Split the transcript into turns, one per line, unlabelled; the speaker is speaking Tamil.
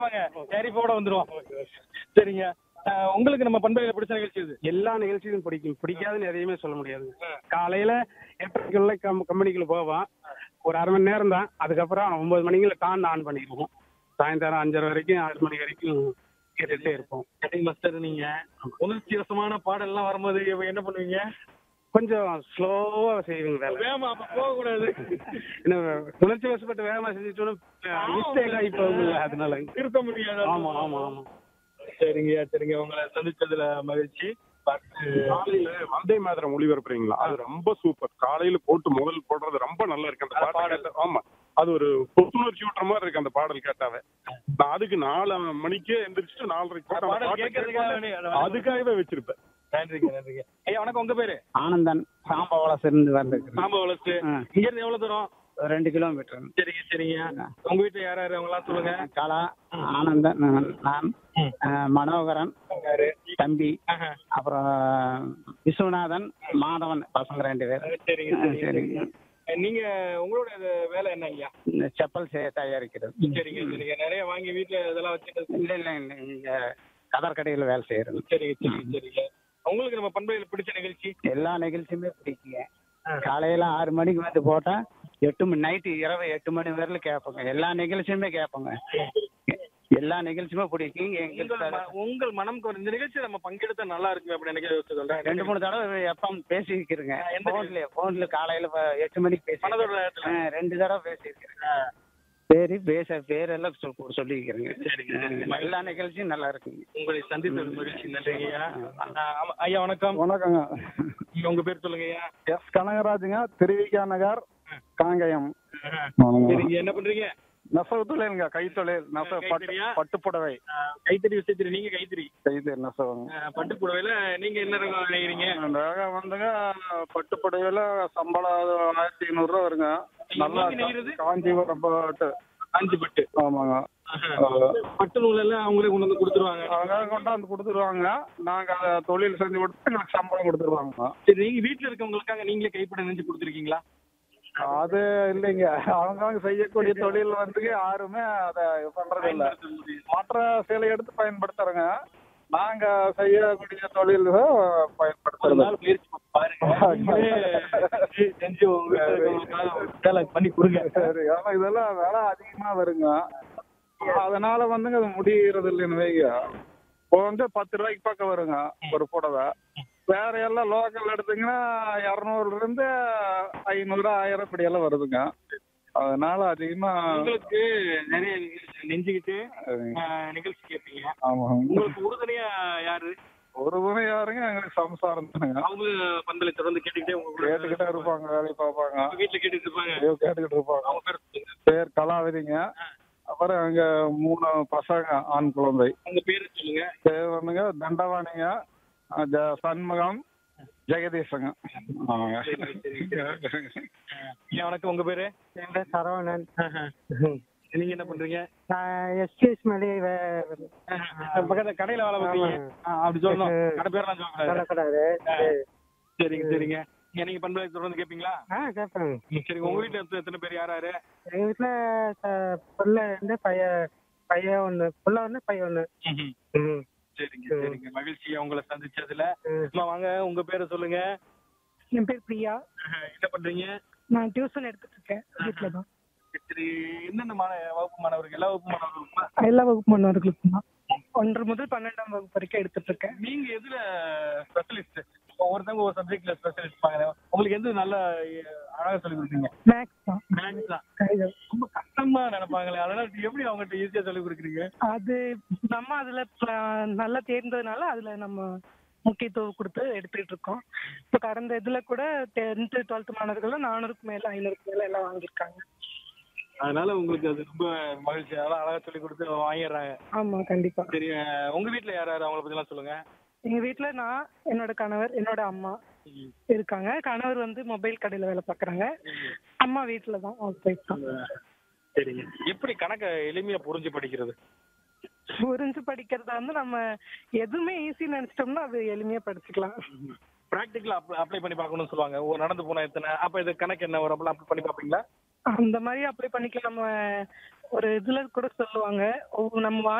கேரிப்போட வந்துருவோம் சரிங்க அஹ், உங்களுக்கு நம்ம பண்பையில பிடிச்ச நிகழ்ச்சி இது
எல்லா நிகழ்ச்சியும் பிடிக்கும் பிடிக்காதுன்னு எதையுமே சொல்ல முடியாது காலையில எட்டரைக்குள்ள கம் கம்பெனிக்குள்ள போவோம் ஒரு அரை மணி நேரம் தான் அதுக்கப்புறம் ஒன்பது மணிக்குள்ள டான் ஆன் பண்ணிடுவோம் சாயந்தரம் அஞ்சரை வரைக்கும் ஆறு மணி வரைக்கும் கேட்டுட்டே இருப்போம்
கட்டிங் மாஸ்டர் நீங்க உணர்ச்சி வசமான பாடல் எல்லாம் வரும்போது இப்ப என்ன பண்ணுவீங்க
கொஞ்சம் ஸ்லோவா செய்வீங்க வேலை
வேகமா அப்ப போக கூடாது
இன்னும் உணர்ச்சி வசப்பட்டு வேகமா செஞ்சுட்டோம் மிஸ்டேக் ஆகி போகும்ல அதனால
திருத்த முடியாது
ஆமா ஆமா ஆமா
சரிங்க சரிங்க உங்களை சந்திச்சதுல மகிழ்ச்சி
காலையில வந்தே மாதிரம் ஒளிபரப்புறீங்களா அது ரொம்ப சூப்பர் காலையில போட்டு முதல் போடுறது ரொம்ப நல்லா இருக்கு அந்த பாட்டு கேட்ட ஆமா அது ஒரு புத்துணர்ச்சி ஊட்டுற மாதிரி இருக்கு அந்த பாடல் கேட்டாவே நான் அதுக்கு நாலு மணிக்கே எந்திரிச்சிட்டு நாலரைக்கு போட்டு அந்த
பாடல்
பாட்டை
கேட்கறதுக்காக
கேட்பேன்.
வேண்டி- அதை-
அதுக்காகவே வச்சிருப்பேன்
நன்றிங்க நன்றிங்க ஐயா வணக்கம் உங்க பேரு
ஆனந்தன் சாம்பவளம் இருந்து வந்திருக்கிறேன்
சாம்ப வளர்ச்சி
ஆ.
இங்க இருந்து எவ்வளவு தூரம்
ரெண்டு கிலோமீட்டர்
சரிங்க சரிங்க உங்க வீட்டுல யார் யாரு அவங்க எல்லாம் சொல்லுங்க
கலா ஆனந்தன் நான், நான்
ம்.
அஹ், மனோகரன்
யாரு?
தம்பி
ஆஹா.
அப்புறம் விஸ்வநாதன் மாதவன் பசங்க ரெண்டு பேர்
சரிங்க
ஆ,
சரிங்க
சரிங்க
நீங்க உங்களோட இது வேலை என்ன ஐயா
இந்த செப்பல் செய்ய தயாரிக்கிறது
சரிங்க சரிங்க நிறைய வாங்கி வீட்டுல இதெல்லாம் வச்சுட்டு
இல்ல இல்ல இல்ல இங்க கதர் கடையில் வேலை செய்யறது
சரிங்க சரிங்க சரிங்க உங்களுக்கு நம்ம பண்பையில பிடிச்ச நிகழ்ச்சி
எல்லா நிகழ்ச்சியுமே பிடிக்குங்க காலையில ஆறு மணிக்கு வந்து போட்டா எட்டு மணி நைட்டு இரவு எட்டு மணி வரையிலும் கேட்போங்க எல்லா நிகழ்ச்சியுமே கேட்போங்க எல்லா நிகழ்ச்சியுமே பிடிக்கும்
உங்கள்
எங்களுக்கு
ம- உங்கள் மனம் கவர் இந்த நிகழ்ச்சி நம்ம பங்கெடுத்தா நல்லா இருக்கும் அப்படின்னு எனக்கு யோசிச்சு சொல்றேன்
ரெண்டு மூணு தடவை எப்பவும் பேசியிருக்கிறேங்க
எந்த
போன்ல போன்ல காலையில ப- எட்டு மணிக்கு பேசி
மனதோட நேரத்துல.
ரெண்டு தடவை பேசியிருக்கிறேங்க பேரு பேச பேரெல்லாம் சொல் சொல்லிக்கிறேங்க
சரிங்க.
எல்லா நிகழ்ச்சியும் நல்லா இருக்குங்க
உங்களை சந்தித்தது மகிழ்ச்சி நன்றிங்க ஐயா ஆ, ஆமா. ஐயா வணக்கம்
வணக்கங்க
உங்க பேர் சொல்லுங்க ஐயா
எஸ் கனகராஜுங்க திருவிகா நகர் காங்கயம்
சரிங்க என்ன பண்றீங்க
நெசவு தொழிலுங்க கைத்தொழில் நெசவு பட்டு
கைத்தறியா?
பட்டுப்புடவை
ஆ, கைத்தறி விசைத்தறி நீங்க கைத்தறி
கைத்தறி நெசவுங்க
ஆ, பட்டு புடவையில நீங்க என்ன ரகம் நினைக்கிறீங்க
ரகம் வந்துங்க பட்டுப்புடவையில சம்பளம் ஆயிரத்தி ஐநூறுரூவா வருங்க நல்லா
நீங்க நெய்யறது?
காஞ்சிபுரம் பட்டு
அஞ்சு பட்டு
ஆமாங்க
பட்டு நூல் எல்லாம் அவங்களே கொண்டு வந்து கொடுத்துருவாங்க
அவங்க கொண்டாந்து கொடுத்துருவாங்க நாங்க அதை தொழில் செஞ்சு கொடுத்து எங்களுக்கு சம்பளம் கொடுத்துருவாங்க
சரி நீங்க வீட்டுல இருக்கவங்களுக்காக நீங்களே கைப்பட நெஞ்சு கொடுத்துருக்கீங்களா
அது இல்லைங்க அவங்க செய்யக்கூடிய தொழில் வந்து யாருமே அதை பண்றது இல்ல மற்ற சிலை எடுத்து பயன்படுத்துறோங்க நாங்க செய்யக்கூடிய தொழில்
ஒரு
பயன்படுத்துறது
நாள் முயற்சி பண்ணி பாருங்க நீங்களே செஞ்சு செஞ்சு உங்க இருக்கவங்களுக்காக ஒரு வேலை பண்ணி கொடுங்க
சரி ஆனா இதெல்லாம் விலை அதிகமா வருங்க அதனால வந்துங்க அது முடியறது இல்லைன்னு வைங்க இப்போ வந்து பத்து ரூபாய்க்கு பக்கம் வருங்க ஒரு புடவை வேற எல்லாம் லோக்கல் எடுத்தீங்கன்னா இரநூறுல இருந்து ஐநூறு ஆயிரம் இப்படி எல்லாம் வருதுங்க அதனால அதிகமா
உங்களுக்கு நிறைய நிகழ்ச்சி நெஞ்சுக்கிட்டு ஆ, நிகழ்ச்சி கேட்பீங்க
ஆமாங்க
உங்களுக்கு உறுதுணையா யாரு
ஒரு துணை யாருங்க எங்களுக்கு சம்சாரம் தானுங்க
அவங்க பந்தலை தொடர்ந்து கேட்டுக்கிட்டே உங்க கூட
கேட்டுக்கிட்டே இருப்பாங்க வேலையை பார்ப்பாங்க
உங்க வீட்டுல கேட்டுட்டு இருப்பாங்க
ஐயோ கேட்டுக்கிட்டு இருப்பாங்க
அவங்க பேர் சொல்லுங்க
பேர் கலாவதிங்க அப்புறம் அங்க மூணு பசங்க ஆண் குழந்தை
உங்க பேரு சொல்லுங்க
பேர் வந்துங்க தண்டவாணிங்க அஹ் ஜ- சண்முகம் ஜெகதீஷங்க ஆமாங்க
ஐயா வணக்கம் உங்க பேரு
என் பேர் சரவணன்
நீங்க என்ன பண்றீங்க
நான் எஸ்டிஎஸ் மேலே
பக்கத்துல கடையில வேலை பார்ப்பீங்க ஆ, அப்படி சொல்லணும் கடை பேர்லாம் சொல்லக்கூடாது
சொல்லக்கூடாது
சரிங்க சரிங்க ஏன் நீங்க பண்பலை தொடர்ந்து கேட்பீங்களா
ஆ கேட்பேன்
சரிங்க உங்க வீட்டுல எத்தனை- எத்தனை பேர் யார் யாரு
எங்க வீட்டுல ச- புள்ள வந்து பையன் பையன் ஒண்ணு புள்ள ஒண்ணு பையன் ஒண்ணு ம்.
சரிங்க சரிங்க மகிழ்ச்சியா உங்களை சந்திச்சதுல
ம்.
அம்மா வாங்க உங்க பேரை சொல்லுங்க
என் பேர் பிரியா
என்ன பண்றீங்க
நான் டியூஷன் எடுத்துட்டு இருக்கேன் வீட்டுல தான்
சரி என்னென்ன மாண வகுப்பு மாணவர்கள் எல்லா வகுப்பு மாணவர்களுக்குமா
எல்லா வகுப்பு மாணவர்களுக்கும் தான் ஒன்று முதல் பன்னெண்டாம் வகுப்பு வரைக்கும் எடுத்துட்டு இருக்கேன்
நீங்க எதுல ஸ்பெஷலிஸ்ட் ஒவ்வொருத்தவங்க ஒரு சப்ஜெக்ட்ல ஸ்பெஷலிஸ்ட் பாங்க உங்களுக்கு எது நல்லா அஹ், அழகா சொல்லி கொடுப்பீங்க
மேக்ஸ் தான்
மேக்ஸ் தான்
கணிதம்.
ரொம்ப கஷ்டமா நினைப்பாங்களே அதனால எப்படி அவங்ககிட்ட ஈஸியா சொல்லி கொடுக்குறீங்க
அது நம்ம அதுல ப- நல்லா தேர்ந்ததுனால அதுல நம்ம முக்கியத்துவம் கொடுத்து எடுத்துக்கிட்டு இருக்கோம் இப்போ கடந்த இதுல கூட டென்த்து டுவெல்த் மாணவர்கள் நானூறுக்கு மேல ஐநூறுக்கு மேல எல்லாம் வாங்கியிருக்காங்க
அதனால உங்களுக்கு அது ரொம்ப மகிழ்ச்சி அதெல்லாம் அழகா சொல்லி கொடுத்து வாங்கிடுறாங்க
ஆமா கண்டிப்பா
சரி அஹ், உங்க வீட்ல யார் யார் அவங்கள பத்தி எல்லாம் சொல்லுங்க
எங்க வீட்ல நான் என்னோட கணவர் என்னோட அம்மா இருக்காங்க கணவர் வந்து மொபைல் கடையில வேலை பார்க்கறாங்க அம்மா வீட்ல தான் ஹவுஸ் ஒய்ஃப் தான்
சரிங்க எப்படி கணக்க எளிமையா புரிஞ்சு படிக்கிறது
புரிஞ்சு படிக்கிறதா வந்து நம்ம எதுவுமே ஈஸி நினைச்சிட்டோம்னா அது எளிமையா படிச்சுக்கலாம்
ப்ராக்டிக்கலா அப்ளை பண்ணி பார்க்கணும்னு சொல்லுவாங்க ஒரு நடந்து போனா எத்தனை அப்ப இது கணக்கு என்ன வரும் அப்பெல்லாம் apply பண்ணி பார்ப்பீங்களா
அந்த மாதிரி அப்ளை பண்ணிக்கலாம் நம்ம ஒரு இதுல கூட சொல்லுவாங்க ஒவ்வொரு நம்ம